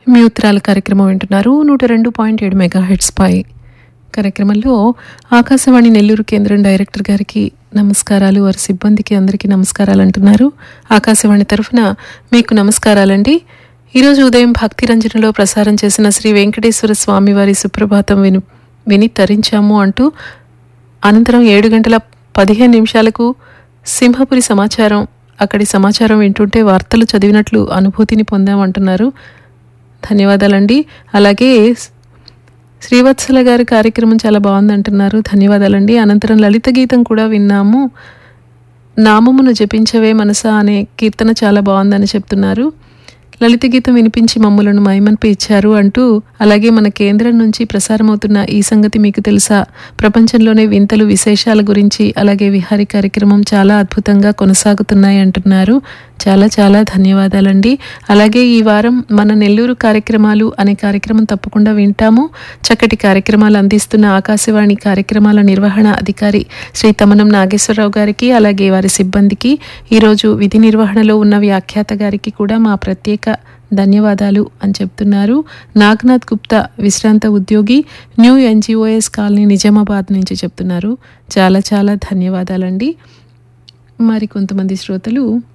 మీ ఉత్తరాల కార్యక్రమం వింటున్నారు నూట రెండు పాయింట్ ఏడు మెగా హెడ్స్ పై కార్యక్రమంలో ఆకాశవాణి నెల్లూరు కేంద్రం డైరెక్టర్ గారికి నమస్కారాలు వారి సిబ్బందికి అందరికీ నమస్కారాలు అంటున్నారు ఆకాశవాణి తరఫున మీకు నమస్కారాలండి ఈరోజు ఉదయం భక్తి రంజనలో ప్రసారం చేసిన శ్రీ వెంకటేశ్వర స్వామి వారి సుప్రభాతం విని విని తరించాము అంటూ అనంతరం ఏడు గంటల పదిహేను నిమిషాలకు సింహపురి సమాచారం అక్కడి సమాచారం వింటుంటే వార్తలు చదివినట్లు అనుభూతిని పొందామంటున్నారు ధన్యవాదాలండి అలాగే శ్రీవత్సల గారి కార్యక్రమం చాలా బాగుందంటున్నారు ధన్యవాదాలండి అనంతరం లలిత గీతం కూడా విన్నాము నామమును జపించవే మనసా అనే కీర్తన చాలా బాగుందని చెప్తున్నారు లలిత గీతం వినిపించి మమ్ములను మైమన్పించారు అంటూ అలాగే మన కేంద్రం నుంచి ప్రసారమవుతున్న ఈ సంగతి మీకు తెలుసా ప్రపంచంలోనే వింతలు విశేషాల గురించి అలాగే విహారీ కార్యక్రమం చాలా అద్భుతంగా కొనసాగుతున్నాయి అంటున్నారు చాలా చాలా ధన్యవాదాలండి అలాగే ఈ వారం మన నెల్లూరు కార్యక్రమాలు అనే కార్యక్రమం తప్పకుండా వింటాము చక్కటి కార్యక్రమాలు అందిస్తున్న ఆకాశవాణి కార్యక్రమాల నిర్వహణ అధికారి శ్రీ తమనం నాగేశ్వరరావు గారికి అలాగే వారి సిబ్బందికి ఈరోజు విధి నిర్వహణలో ఉన్న వ్యాఖ్యాత గారికి కూడా మా ప్రత్యేక ధన్యవాదాలు అని చెప్తున్నారు నాగ్నాథ్ గుప్తా విశ్రాంత ఉద్యోగి న్యూ ఎన్జిఓఎస్ కాలనీ నిజామాబాద్ నుంచి చెప్తున్నారు చాలా చాలా ధన్యవాదాలండి మరి కొంతమంది శ్రోతలు